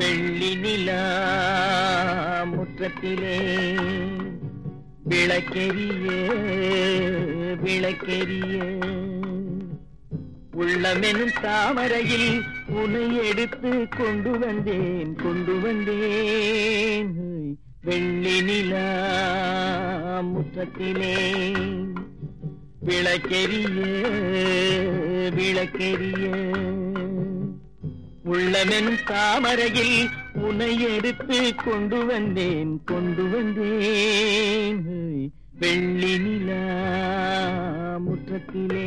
வெள்ளி நிலா முற்றத்திலே விளக்கெரிய விளக்கெரிய உள்ளமெனும் தாமரையில் உன்னை எடுத்து கொண்டு வந்தேன் கொண்டு வந்தேன் வெள்ளி நிலா முற்றத்திலே விளக்கெரிய விளக்கெரிய உள்ளமென் தாமரையில் உன்னை எடுத்து கொண்டு வந்தேன் கொண்டு வந்தேன் வெள்ளி நிலா முற்றத்திலே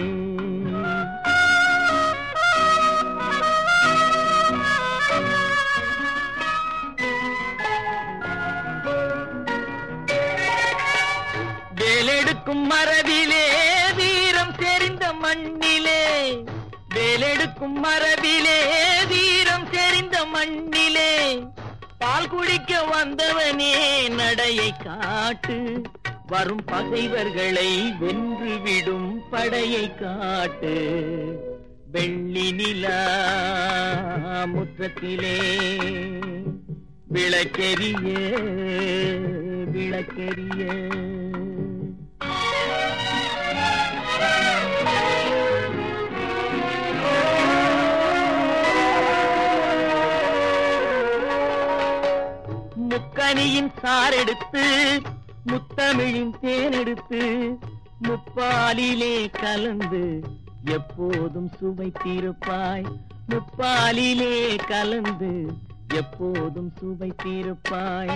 வேலெடுக்கும் மரபிலே வீரம் தெரிந்த மண்ணிலே வேலெடுக்கும் மரபிலே வீரம் தெரிந்த மண்ணிலே பால் குடிக்க வந்தவனே நடையை காட்டு வரும் பகைவர்களை வென்று விடும் படையை காட்டு வெள்ளி நிலா முற்றத்திலே விளக்கெரிய விளக்கெரிய முக்கனியின் சாரெடுத்து முத்தமிழின் தேனெடுத்து முப்பாலிலே கலந்து எப்போதும் சுவைத்திருப்பாய் முப்பாலிலே கலந்து எப்போதும் சுவைத்திருப்பாய்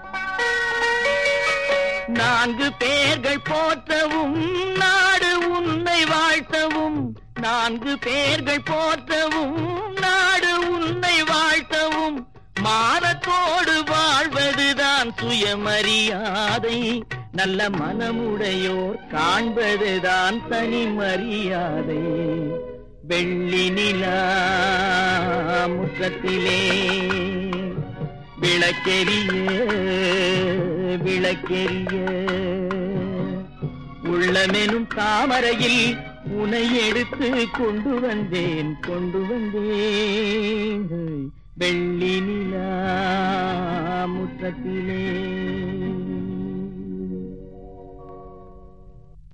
நான்கு பேர்கள் போற்றவும் நாடு உன்னை வாழ்த்தவும் நான்கு பேர்கள் போற்றவும் நாடு உன்னை வாழ்த்தவும் மானத்தோடு வாழ்வதுதான் சுயமரியாதை நல்ல மனமுடையோர் காண்பதுதான் தனி மரியாதை வெள்ளி நிலா முற்றத்திலே விளக்கெரிய விளக்கெரிய உள்ளமெனும் தாமரையில் உனை எடுத்து கொண்டு வந்தேன் கொண்டு வந்தேன் வெள்ளி நிலா முற்றத்திலே